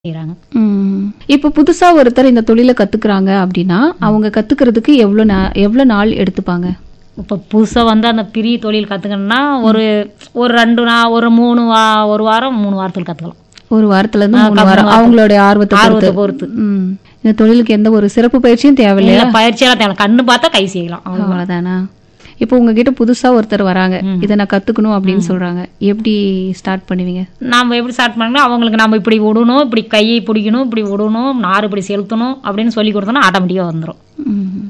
செய்றாங்க. ம். இப்ப புதுசா ஒருத்தர் இந்த தொழிலை கத்துக்கிறாங்க அப்படின்னா அவங்க கத்துக்கிறதுக்கு எவ்வளவு நா- எவ்வளவு நாள் எடுத்துப்பாங்க இப்போ புதுசா வந்து அந்த பிரி தொழில் கத்துக்கணும்னா ஒரு ஒரு ரெண்டு நா ஒரு மூணு வா ஒரு வாரம் மூணு வாரத்தில் கத்துக்கலாம் ஒரு வாரத்துல இருந்து ஆ, மூணு கத்துக்கலாம். வாரம் அவங்களுடைய ஆர்வத்தை ஆர்வத்தை பொறுத்து பொறுத்து ம். இந்த தொழிலுக்கு எந்த ஒரு சிறப்பு பயிற்சியும் தேவையில்லையா இல்ல பயிற்சியெல்லாம் தேவை கண்ணு பார்த்தா கை செய்யலாம் அவ்வளவுதான். அவ்வளவுதானா இப்போ உங்ககிட்ட புதுசா ஒருத்தர் வராங்க இதை நான் கத்துக்கணும் அப்படின்னு சொல்றாங்க எப்படி ஸ்டார்ட் பண்ணுவீங்க நாம எப்படி ஸ்டார்ட் பண்ணோம்னா அவங்களுக்கு நம்ம இப்படி விடணும் இப்படி கையை பிடிக்கணும் இப்படி விடணும் நார் இப்படி செலுத்தணும் அப்படின்னு சொல்லி கொடுத்தோம்னா ஆட்டோமேட்டிக்காக வந்துடும் ம்.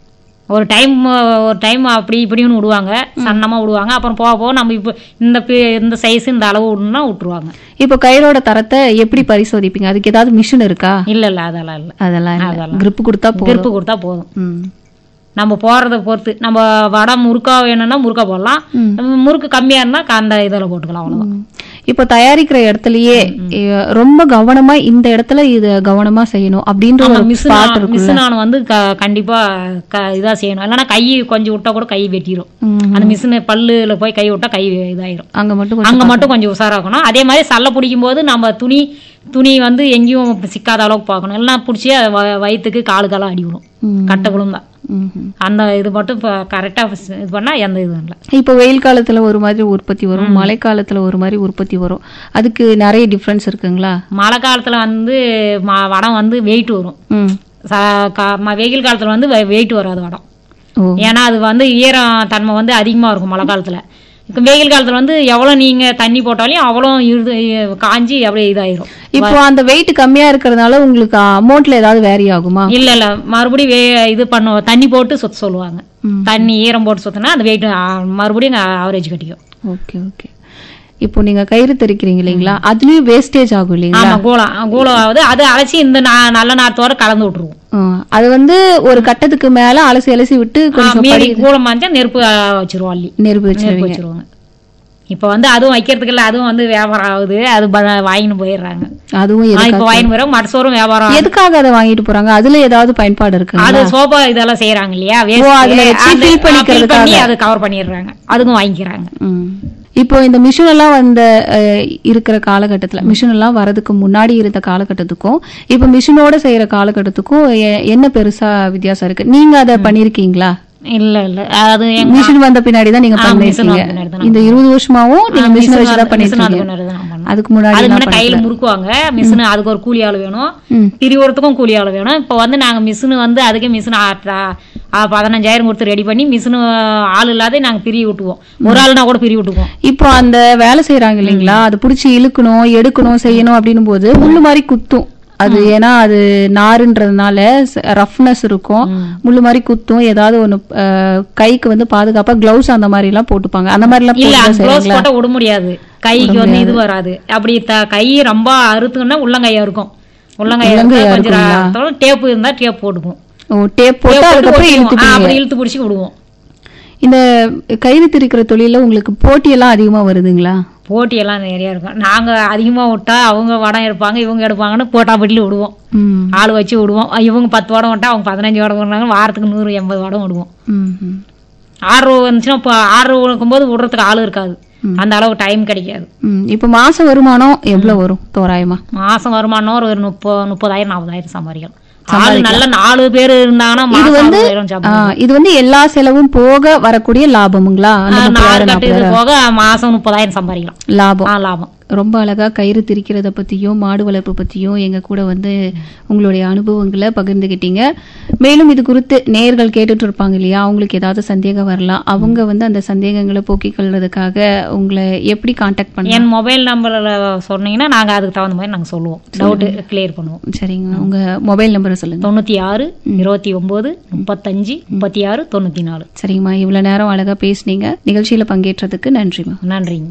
ஒரு டைம் ஒரு டைம் அப்படி இப்படின்னு விடுவாங்க சன்னமாக விடுவாங்க அப்புறம் போக போக நம்ம இப்போ இந்த பி- இந்த சைஸ் இந்த அளவு விடணும்னா விட்டுருவாங்க இப்போ கயிறோட தரத்தை எப்படி பரிசோதிப்பீங்க அதுக்கு ஏதாவது மிஷின் இருக்கா இல்லை இல்லை அதெல்லாம் இல்லை அதெல்லாம் அதெல்லாம். கிரிப் கொடுத்தா போதும் கிருப்பு கொடுத்தா போதும் ம். நம்ம போகிறத பொறுத்து நம்ம வடை முறுக்கா வேணும்னா முறுக்கா போடலாம் நம்ம முறுக்கு கம்மியாக இருந்தால் அந்த இதில் போட்டுக்கலாம் அவ்வளோதான் ம். இப்போ தயாரிக்கிற இடத்துலயே எ- ரொம்ப கவனமா இந்த இடத்துல இத கவனமா செய்யணும் அப்படின்ற ஒரு மிஷின் ஸ்பாட் இருக்கு மிஷினான வந்து க கண்டிப்பாக க இதாக செய்யணும் இல்லைன்னா கை கொஞ்சம் விட்டா கூட கை வெட்டிடும் ம். அந்த மிஷின் பல்லுல போய் கை விட்டா கை இதாயிரும் அங்க மட்டும் கொஞ்சம் அங்க மட்டும் கொஞ்சம் உஷாராக்கணும் அதே மாதிரி சல்லை பிடிக்கும் போது நம்ம துணி துணி வந்து எங்கேயும் சிக்காத அளவுக்கு பார்க்கணும் இல்லைன்னா பிடிச்சி அது வ- வயித்துக்கு காலுக்கெல்லாம் அடி விடும் ம். கட்டை விழுந்தா ம்ஹும். அந்த இது மட்டும் இப்போ கரெக்டாக இது பண்ணால் எந்த இதுவும் இல்லை இப்போ வெயில் காலத்துல ஒரு மாதிரி உற்பத்தி வரும் மழை காலத்துல ஒரு மாதிரி உற்பத்தி வரும் அதுக்கு நிறைய டிஃபரன்ஸ் இருக்குங்களா மழை காலத்தில் வந்து ம- வடம் வந்து வெயிட் வரும் ம் ச- கா- ம- வெயில் காலத்தில் வந்து வெயிட் வராது வடம் ஓ ஏன்னா அது வந்து ஈரம் தன்மை வந்து அதிகமாக இருக்கும் மழை காலத்தில் இப்போ வெயில் காலத்தில் வந்து எவ்வளோ நீங்கள் தண்ணி போட்டாலும் அவ்வளோ இது காஞ்சி அப்படியே இதாயிரும் இப்போ அந்த வெயிட் கம்மியா இருக்கிறதுனால உங்களுக்கு அமௌண்ட்ல ஏதாவது வேரி ஆகுமா இல்ல இல்ல மறுபடியும் வே- இது பண்ணுவோம் தண்ணி போட்டு சுத்த சொல்லுவாங்க ம். தண்ணி ஈரம் போட்டு சுத்தினா அந்த வெயிட் மறுபடியும் ஆவரேஜ் கட்டிக்கும் ஓகே ஓகே இப்போ நீங்க கயிறு தெரிக்கிறீங்க இல்லைங்களா அதுலயும் வேஸ்டேஜ் ஆகும் இல்லைங்களா ஆமா கூலம் கூலம் ஆகுது அது அழைச்சி இந்த நா- நல்ல நாத்தோட கலந்து விட்டுருவோம் ஆ, அது வந்து ஒரு கட்டத்துக்கு மேல அலசி அலசி விட்டு ஆ, கொஞ்சம் மீதி கூலம் மாஞ்சா நெருப்பு ஆ, வச்சிருவோம் அள்ளி நெருப்பு நெருப்பு வச்சிருவீங்க வச்சிருவாங்க இப்ப வந்து அதுவும் வைக்கிறதுக்கு இல்ல அதுவும் வந்து வியாபாரம் ஆகுது அது ப- வாங்கின்னு போயிடுறாங்க அதுவும் ஆ, எதுக்கு- இப்ப வாங்கின்னு போயிடும் மடசோறும் வியாபாரம் ஆகுது. எதுக்காக அதை வாங்கிட்டு போறாங்க அதுல ஏதாவது பயன்பாடு இருக்கு அது சோபா இதெல்லாம் செய்யறாங்க இல்லையா waste. அதுல வச்சு அந்த- fill ஆ, fill பண்ணிக்கிறதுக்காக. பண்ணி அதை கவர் பண்ணிடுறாங்க அதுக்கும் வாங்கிக்கிறாங்க ம். இப்போ இந்த மிஷின் எல்லாம் வந்த அஹ், இருக்கிற காலகட்டத்துல மிஷின் எல்லாம் வரதுக்கு முன்னாடி இருந்த காலகட்டத்துக்கும் இப்போ மிஷினோட செய்யற காலகட்டத்துக்கும் எ- என்ன பெருசா வித்தியாசம் இருக்கு நீங்க அதை பண்ணிருக்கீங்களா இல்ல இல்ல அது எங்க மிஷின் வந்த பின்னாடி தான் நீங்க ஆ, machine பண்ணிருக்கீங்க வந்த பின்னாடி தான் இந்த இருபது வருஷமாவும் நீங்க மிஷின் மிஷின் வச்சு தான் வந்து- மிஷின் பண்ணிருக்கீங்க அதுக்கு முன்னாடி தான் நான் பண்ணேன். அதுக்கு முன்னாடி அதுக்கு எல்லாம் முன்னாடி கையில முறுக்குவாங்க மிஷின் அதுக்கு ஒரு கூலி ஆள் வேணும் ம். திரிவோரத்துக்கும் கூலி ஆள் வேணும் இப்போ வந்து நாங்க மிஷின் வந்து அதுக்கே மிஷின் பதினஞ்சாயிரம் கொடுத்து ரெடி பண்ணி மிஷின் ஆள் இல்லாத நாங்க பிரிய விட்டுவோம் ஒரு ஆள்னா கூட பிரிய விட்டுக்குவோம் இப்போ அந்த வேலை செய்யறாங்க இல்லைங்களா அது புடிச்சு இழுக்கணும் எடுக்கணும் செய்யணும் அப்படின்னும் போது முள்ளு மாதிரி குத்தும் அது ஏன்னா அது நாருன்றதுனால ரஃப்னஸ் இருக்கும் முள்ளு மாதிரி குத்தும் ஏதாவது ஒண்ணு அஹ், கைக்கு வந்து பாதுகாப்பா கிளவுஸ் அந்த மாதிரி எல்லாம் போட்டுப்பாங்க அந்த மாதிரி எல்லாம் இல்ல போட்டு தான் க்ளோஸ் செய்றாங்களா? போட்டா விட முடியாது கைக்கு வந்து இது வராது அப்படி த- கை ரொம்ப அறுத்துக்கணும்னா உள்ளங்கையா இருக்கும் உள்ளங்கையா உள்ளங்கையா கொஞ்சம் டேப்பு இருந்தா டேப் போட்டுக்குவோம் ஓ டேப் போட்டு டேப் போட்டு அதுக்கப்புறம் ஒட்டிக்குவோம். ஆ, இழுத்துப்பீங்க அப்படி இழுத்து பிடிச்சி விடுவோம் இந்த கயிறு திரிக்கிற தொழில உங்களுக்கு போட்டி எல்லாம் அதிகமா வருதுங்களா போட்டியெல்லாம் நிறைய இருக்கும் நாங்க அதிகமா விட்டா அவங்க வடம் எடுப்பாங்க இவங்க எடுப்பாங்கன்னு போட்டாப்பட்டியில் விடுவோம் ம் ஆள் வச்சு விடுவோம் இவங்க பத்து வடம் விட்டா அவங்க பதினஞ்சு வடம் விடுறாங்க வாரத்துக்கு நூறு எண்பது வடம் விடுவோம் ம், ம். ஆர்வம் வந்துச்சுன்னா இப்போ ஆர்வம் இருக்கும்போது விடுறதுக்கு ஆள் இருக்காது அந்த அளவு டைம் கிடைக்காது ம் இப்போ மாச வருமானம் எவ்வளவு வரும் தோராயமா மாசம் வருமானம் ஒரு முப்பது முப்பதாயிரம் நாற்பதாயிரம் சம்பாதிக்கலாம் ஆள் நல்ல நாலு பேர் இருந்தாங்கன்னா மாசம் அறுபதாயிரம் ஆ, சம்பளம் இது வந்து எல்லா செலவும் போக வரக்கூடிய லாபமுங்களா அந்த நாலு முப்பதாயிரம் கட்டு இது நாற்பதாயிரம் போக மாசம் முப்பதாயிரம் சம்பாதிக்கலாம் லாபம் ஆ லாபம் ரொம்ப அழகா கயிறு திரிக்கிறத பத்தியும் மாடு வளர்ப்பு பத்தியும் எங்க கூட வந்து உங்களுடைய அனுபவங்களை பகிர்ந்துகிட்டீங்க மேலும் இது குறித்து நேயர்கள் கேட்டுட்டு இருப்பாங்க இல்லையா அவங்களுக்கு ஏதாவது சந்தேகம் வரலாம் அவங்க வந்து அந்த சந்தேகங்களை போக்கிக் கொள்றதுக்காக உங்களை எப்படி காண்டாக்ட் பண்ணலாம் என் மொபைல் நம்பரில் சொன்னீங்கன்னா நாங்க அதுக்கு தகுந்த மாதிரி நாங்க சொல்லுவோம் டவுட்டு கிளியர் பண்ணுவோம் சரிங்க உங்க மொபைல் நம்பரை சொல்லுங்க தொண்ணூற்றி ஆறு இருபத்தி ஒம்பது முப்பத்தஞ்சு முப்பத்தி ஆறு தொண்ணூற்றி நாலு சரிங்கம்மா இவ்வளவு நேரம் அழகா பேசுனீங்க நிகழ்ச்சியில பங்கேற்றதுக்கு நன்றிம்மா நன்றிங்க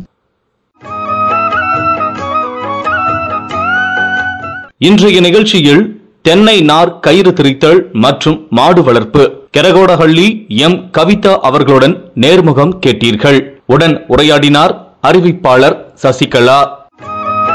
இன்றைய நிகழ்ச்சியில் தென்னை நார் கயிறு திரித்தல் மற்றும் மாடு வளர்ப்பு கெரகோடஹள்ளி எம் கவிதா அவர்களுடன் நேர்முகம் கேட்டீர்கள் உடன் உரையாடினார் அறிவிப்பாளர் சசிகலா